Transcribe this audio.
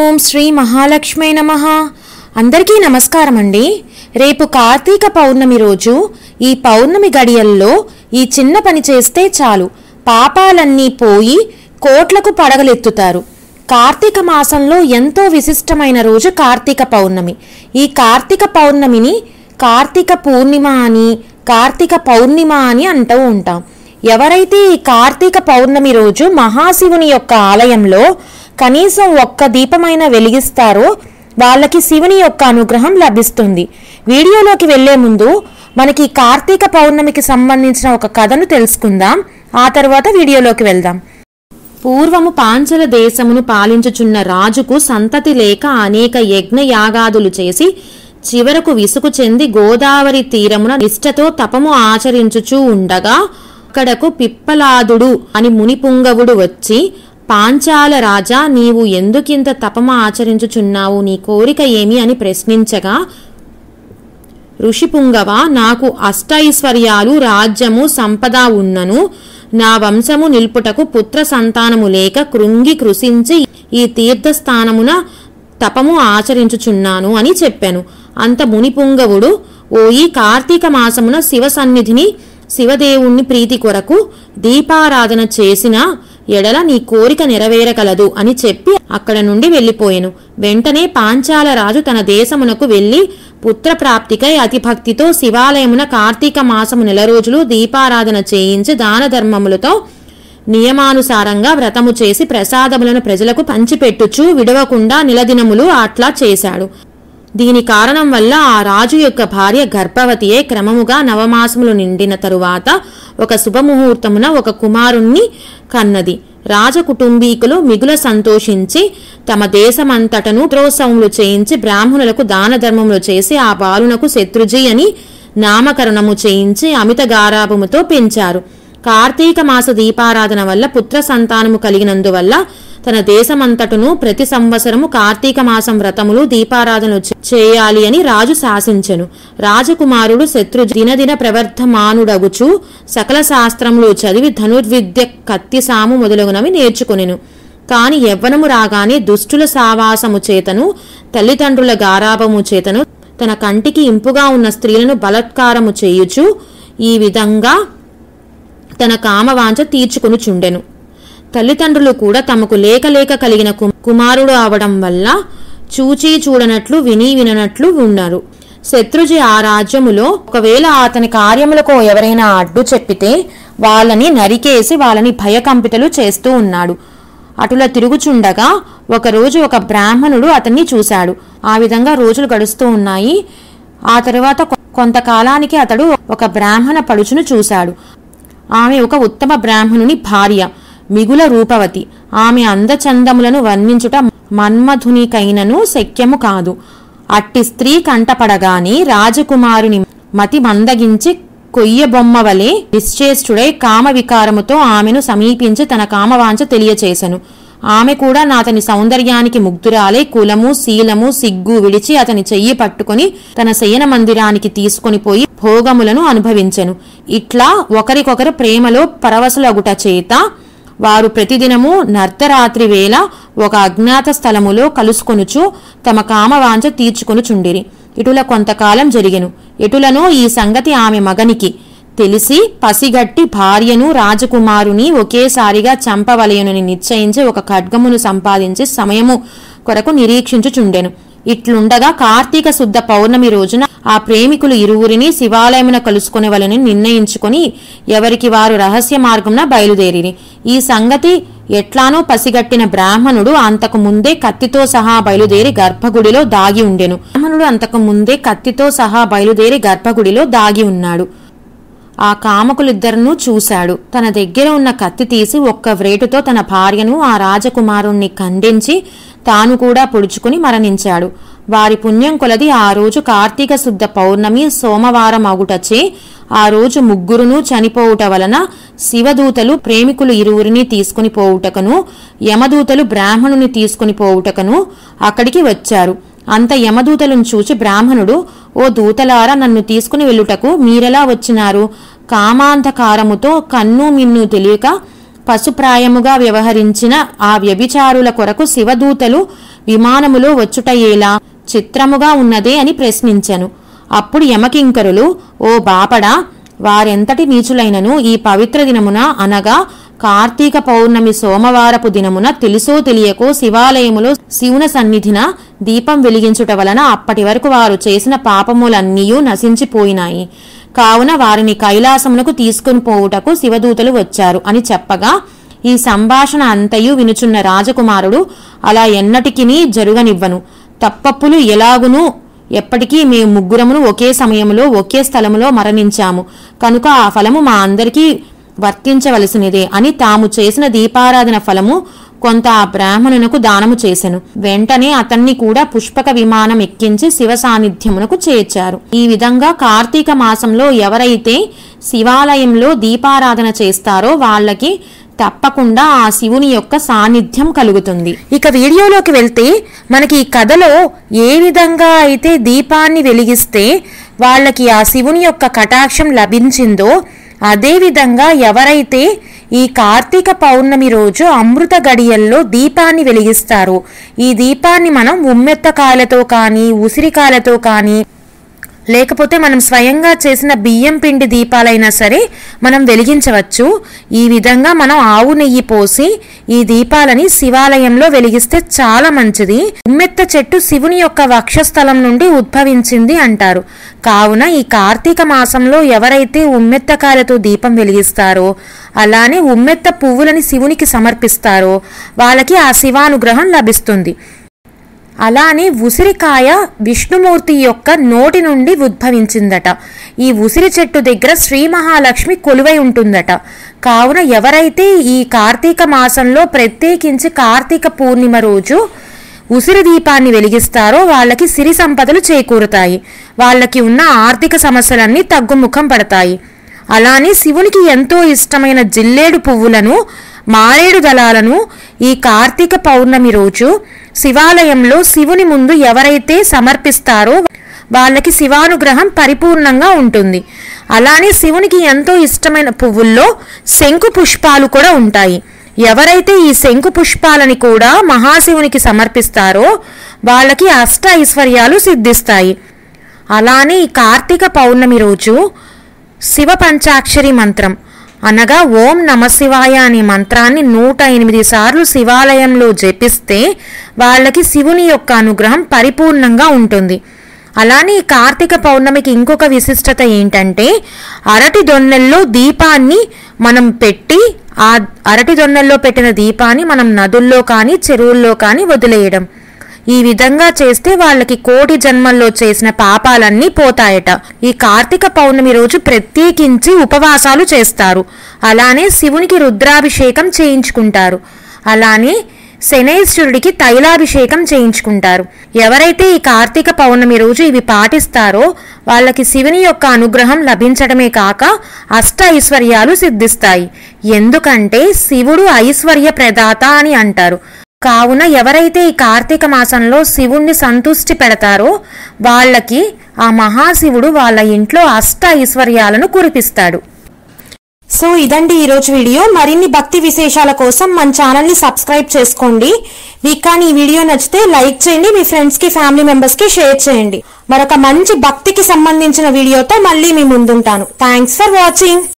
ఓం శ్రీ మహాలక్ష్మి నమ అందరికీ నమస్కారం అండి రేపు కార్తీక పౌర్ణమి రోజు ఈ పౌర్ణమి గడియల్లో ఈ చిన్న పని చేస్తే చాలు పాపాలన్నీ పోయి కోట్లకు పడగలెత్తుతారు కార్తీక మాసంలో ఎంతో విశిష్టమైన రోజు కార్తీక పౌర్ణమి ఈ కార్తీక పౌర్ణమిని కార్తీక పూర్ణిమ అని కార్తీక పౌర్ణిమ అని అంటూ ఉంటాం ఎవరైతే ఈ కార్తీక పౌర్ణమి రోజు మహాశివుని యొక్క ఆలయంలో కనీసం ఒక్క దీపమైన వెలిగిస్తారో వాళ్ళకి శివుని యొక్క అనుగ్రహం లభిస్తుంది వీడియోలోకి వెళ్లే ముందు మనకి ఈ కార్తీక పౌర్ణమికి సంబంధించిన ఒక కథను తెలుసుకుందాం ఆ తర్వాత వీడియోలోకి వెళ్దాం పూర్వము పాంచల దేశమును పాలించుచున్న రాజుకు సంతతి లేక అనేక యజ్ఞ యాగాదులు చేసి చివరకు విసుగు చెంది గోదావరి తీరమున నిష్ఠతో తపము ఆచరించుచూ ఉండగా అక్కడకు పిప్పలాదుడు అని మునిపుంగవుడు వచ్చి పాంచాల రాజా నీవు ఎందుకింత తపమ ఆచరించుచున్నావు నీ కోరిక ఏమి అని ప్రశ్నించగా ఋషిపుంగవ నాకు అష్టైశ్వర్యాలు రాజ్యము సంపద ఉన్నను నా వంశము నిల్పుటకు పుత్ర సంతానము లేక కృంగి కృషించి ఈ తీర్థస్థానమున తపము ఆచరించుచున్నాను అని చెప్పాను అంత మునిపుంగవుడు ఓ ఈ కార్తీక మాసమున శివ సన్నిధిని శివదేవుణ్ణి ప్రీతి కొరకు దీపారాధన చేసిన ఎడల నీ కోరిక నెరవేరగలదు అని చెప్పి అక్కడ నుండి వెళ్లిపోయెను వెంటనే పాంచాల రాజు తన దేశమునకు వెళ్లి పుత్రప్రాప్తికై అతి భక్తితో శివాలయమున కార్తీక మాసము నెల రోజులు దీపారాధన చేయించి దాన ధర్మములతో నియమానుసారంగా వ్రతము చేసి ప్రసాదములను ప్రజలకు పంచిపెట్టుచు విడవకుండా నిలదినములు అట్లా చేశాడు దీని కారణం వల్ల ఆ రాజు యొక్క భార్య గర్భవతియే క్రమముగా నవమాసములు నిండిన తరువాత ఒక శుభముహూర్తమున ఒక కుమారుణ్ణి కన్నది రాజ కుటుంబీకులు మిగుల సంతోషించి తమ దేశమంతటను పుత్రోత్సవములు చేయించి బ్రాహ్మణులకు దాన ధర్మములు చేసి ఆ బాలునకు శత్రుజీ అని నామకరణము చేయించి అమిత గారాభముతో పెంచారు కార్తీక మాస దీపారాధన వల్ల పుత్ర సంతానము కలిగినందువల్ల తన దేశమంతటను ప్రతి సంవత్సరము కార్తీక మాసం వ్రతములు దీపారాధనలు చే- చేయాలి అని రాజు శాసించెను రాజకుమారుడు శత్రు దినదిన ప్రవర్ధమానుడగుచు సకల శాస్త్రములు చదివి ధనుర్విద్య కత్తి సాము మొదలగునవి నేర్చుకొనెను కాని యవ్వనము రాగానే దుష్టుల సావాసము చేతను తల్లిదండ్రుల గారాభము చేతను తన కంటికి ఇంపుగా ఉన్న స్త్రీలను బలత్కారము చేయుచు ఈ విధంగా తన కామవాంఛ తీర్చుకొనుచుండెను తల్లిదండ్రులు కూడా తమకు లేక లేక కలిగిన కు- కుమారుడు అవడం వల్ల చూచి చూడనట్లు విని విననట్లు ఉన్నారు శత్రుజి ఆ రాజ్యములో ఒకవేళ అతని కార్యములకు ఎవరైనా అడ్డు చెప్పితే వాళ్ళని నరికేసి వాళ్ళని భయకంపితలు చేస్తూ ఉన్నాడు అటులా తిరుగుచుండగా ఒకరోజు ఒక బ్రాహ్మణుడు అతన్ని చూశాడు ఆ విధంగా రోజులు గడుస్తూ ఉన్నాయి ఆ తరువాత కొ- కొంతకాలానికి అతడు ఒక బ్రాహ్మణ పడుచును చూశాడు ఆమె ఒక ఉత్తమ బ్రాహ్మణుని భార్య మిగుల రూపవతి ఆమె అందచందములను వర్ణించుట మన్మధునికైనను శక్యము కాదు అట్టి స్త్రీ కంటపడగాని రాజకుమారుని మతి మందగించి కొయ్య బొమ్మ వలె నిశ్చేష్టుడై కామ వికారముతో ఆమెను సమీపించి తన కామవాంఛ తెలియచేసెను ఆమె కూడా నా అతని సౌందర్యానికి ముగ్ధురాలై కులము శీలము సిగ్గు విడిచి అతని చెయ్యి పట్టుకొని తన శయన మందిరానికి తీసుకొని పోయి భోగములను అనుభవించెను ఇట్లా ఒకరికొకరు ప్రేమలో పరవశులగుట చేత వారు ప్రతిదినము నర్ధరాత్రి వేళ ఒక అజ్ఞాత స్థలములో కలుసుకొనుచు తమ కామవాంఛ తీర్చుకొనుచుండిరి ఇటుల కొంతకాలం జరిగెను ఎటులనో ఈ సంగతి ఆమె మగనికి తెలిసి పసిగట్టి భార్యను రాజకుమారుని ఒకేసారిగా చంపవలయనని నిశ్చయించి ఒక ఖడ్గమును సంపాదించి సమయము కొరకు నిరీక్షించుచుండెను ఇట్లుండగా కార్తీక శుద్ధ పౌర్ణమి రోజున ఆ ప్రేమికులు ఇరువురిని శివాలయమున కలుసుకునేవలని నిర్ణయించుకొని ఎవరికి వారు రహస్య మార్గమున బయలుదేరిరి ఈ సంగతి ఎట్లానో పసిగట్టిన బ్రాహ్మణుడు అంతకు ముందే కత్తితో సహా బయలుదేరి గర్భగుడిలో దాగి ఉండెను బ్రాహ్మణుడు అంతకు ముందే కత్తితో సహా బయలుదేరి గర్భగుడిలో దాగి ఉన్నాడు ఆ కామకులిద్దరినూ చూశాడు తన దగ్గర ఉన్న కత్తి తీసి ఒక్క వ్రేటుతో తన భార్యను ఆ రాజకుమారుణ్ణి ఖండించి తాను కూడా పొడుచుకుని మరణించాడు వారి పుణ్యం కొలది ఆ రోజు కార్తీక శుద్ధ పౌర్ణమి సోమవారం అగుటచే ఆ రోజు ముగ్గురును చనిపోవుట వలన శివదూతలు ప్రేమికులు ఇరువురిని తీసుకుని పోవుటకను యమదూతలు బ్రాహ్మణుని తీసుకుని పోవుటకను అక్కడికి వచ్చారు అంత యమదూతలను చూచి బ్రాహ్మణుడు ఓ దూతలారా నన్ను తీసుకుని వెళ్ళుటకు మీరెలా వచ్చినారు కామాంధకారముతో కన్ను మిన్ను తెలియక పశుప్రాయముగా వ్యవహరించిన ఆ వ్యభిచారుల కొరకు శివదూతలు విమానములో వచ్చుటయేలా చిత్రముగా ఉన్నదే అని ప్రశ్నించెను అప్పుడు యమకింకరులు ఓ బాపడా వారెంతటి నీచులైనను ఈ పవిత్ర దినమున అనగా కార్తీక పౌర్ణమి సోమవారపు దినమున తెలుసో తెలియకో శివాలయములో శివుని సన్నిధిన దీపం వెలిగించుట వలన అప్పటి వరకు వారు చేసిన పాపములన్నీయూ నశించిపోయినాయి కావున వారిని కైలాసమునకు తీసుకుని పోవుటకు శివదూతలు వచ్చారు అని చెప్పగా ఈ సంభాషణ అంతయు వినుచున్న రాజకుమారుడు అలా ఎన్నటికినీ జరుగనివ్వను తప్పప్పులు ఎలాగునూ ఎప్పటికీ మేము ముగ్గురమును ఒకే సమయంలో ఒకే స్థలములో మరణించాము కనుక ఆ ఫలము మా అందరికీ వర్తించవలసినదే అని తాము చేసిన దీపారాధన ఫలము కొంత ఆ బ్రాహ్మణునకు దానము చేసెను వెంటనే అతన్ని కూడా పుష్పక విమానం ఎక్కించి శివ సాన్నిధ్యమునకు చేర్చారు ఈ విధంగా కార్తీక మాసంలో ఎవరైతే శివాలయంలో దీపారాధన చేస్తారో వాళ్ళకి తప్పకుండా ఆ శివుని యొక్క సాన్నిధ్యం కలుగుతుంది ఇక వీడియోలోకి వెళ్తే మనకి ఈ కథలో ఏ విధంగా అయితే దీపాన్ని వెలిగిస్తే వాళ్ళకి ఆ శివుని యొక్క కటాక్షం లభించిందో అదే విధంగా ఎవరైతే ఈ కార్తీక పౌర్ణమి రోజు అమృత గడియల్లో దీపాన్ని వెలిగిస్తారో ఈ దీపాన్ని మనం ఉమ్మెత్తకాయలతో కానీ ఉసిరికాయలతో కానీ లేకపోతే మనం స్వయంగా చేసిన బియ్యం పిండి దీపాలైనా సరే మనం వెలిగించవచ్చు ఈ విధంగా మనం ఆవు నెయ్యి పోసి ఈ దీపాలని శివాలయంలో వెలిగిస్తే చాలా మంచిది ఉమ్మెత్త చెట్టు శివుని యొక్క వక్షస్థలం నుండి ఉద్భవించింది అంటారు కావున ఈ కార్తీక మాసంలో ఎవరైతే ఉమ్మెత్తకాయలతో దీపం వెలిగిస్తారో అలానే ఉమ్మెత్త పువ్వులని శివునికి సమర్పిస్తారో వాళ్ళకి ఆ శివానుగ్రహం లభిస్తుంది అలానే ఉసిరికాయ విష్ణుమూర్తి యొక్క నోటి నుండి ఉద్భవించిందట ఈ ఉసిరి చెట్టు దగ్గర శ్రీ మహాలక్ష్మి కొలువై ఉంటుందట కావున ఎవరైతే ఈ కార్తీక మాసంలో ప్రత్యేకించి కార్తీక పూర్ణిమ రోజు ఉసిరి దీపాన్ని వెలిగిస్తారో వాళ్ళకి సిరి సంపదలు చేకూరుతాయి వాళ్ళకి ఉన్న ఆర్థిక సమస్యలన్నీ తగ్గుముఖం పడతాయి అలానే శివునికి ఎంతో ఇష్టమైన జిల్లేడు పువ్వులను మారేడు దళాలను ఈ కార్తీక పౌర్ణమి రోజు శివాలయంలో శివుని ముందు ఎవరైతే సమర్పిస్తారో వాళ్ళకి శివానుగ్రహం పరిపూర్ణంగా ఉంటుంది అలానే శివునికి ఎంతో ఇష్టమైన పువ్వుల్లో శంకు పుష్పాలు కూడా ఉంటాయి ఎవరైతే ఈ శంకు పుష్పాలని కూడా మహాశివునికి సమర్పిస్తారో వాళ్ళకి అష్ట ఐశ్వర్యాలు సిద్ధిస్తాయి అలానే ఈ కార్తీక పౌర్ణమి రోజు శివ పంచాక్షరి మంత్రం అనగా ఓం నమశివాయ అనే మంత్రాన్ని నూట ఎనిమిది సార్లు శివాలయంలో జపిస్తే వాళ్ళకి శివుని యొక్క అనుగ్రహం పరిపూర్ణంగా ఉంటుంది అలానే ఈ కార్తీక పౌర్ణమికి ఇంకొక విశిష్టత ఏంటంటే అరటి దొన్నెల్లో దీపాన్ని మనం పెట్టి ఆ అరటి దొన్నెల్లో పెట్టిన దీపాన్ని మనం నదుల్లో కానీ చెరువుల్లో కానీ వదిలేయడం ఈ విధంగా చేస్తే వాళ్ళకి కోటి జన్మల్లో చేసిన పాపాలన్నీ పోతాయట ఈ కార్తీక పౌర్ణమి రోజు ప్రత్యేకించి ఉపవాసాలు చేస్తారు అలానే శివునికి రుద్రాభిషేకం చేయించుకుంటారు అలానే శనేశ్వరుడికి తైలాభిషేకం చేయించుకుంటారు ఎవరైతే ఈ కార్తీక పౌర్ణమి రోజు ఇవి పాటిస్తారో వాళ్ళకి శివుని యొక్క అనుగ్రహం లభించడమే కాక అష్ట ఐశ్వర్యాలు సిద్ధిస్తాయి ఎందుకంటే శివుడు ఐశ్వర్య ప్రదాత అని అంటారు కావున ఎవరైతే ఈ కార్తీక మాసంలో శివుణ్ణి సంతుష్టి పెడతారో వాళ్ళకి ఆ మహాశివుడు వాళ్ళ ఇంట్లో అష్ట ఐశ్వర్యాలను కురిపిస్తాడు సో ఇదండి ఈరోజు వీడియో మరిన్ని భక్తి విశేషాల కోసం మన ఛానల్ ని సబ్స్క్రైబ్ చేసుకోండి మీకు కానీ ఈ వీడియో నచ్చితే లైక్ చేయండి మీ ఫ్రెండ్స్ కి ఫ్యామిలీ మెంబర్స్ కి షేర్ చేయండి మరొక మంచి భక్తికి సంబంధించిన వీడియోతో మళ్ళీ మీ ముందుంటాను థ్యాంక్స్ ఫర్ వాచింగ్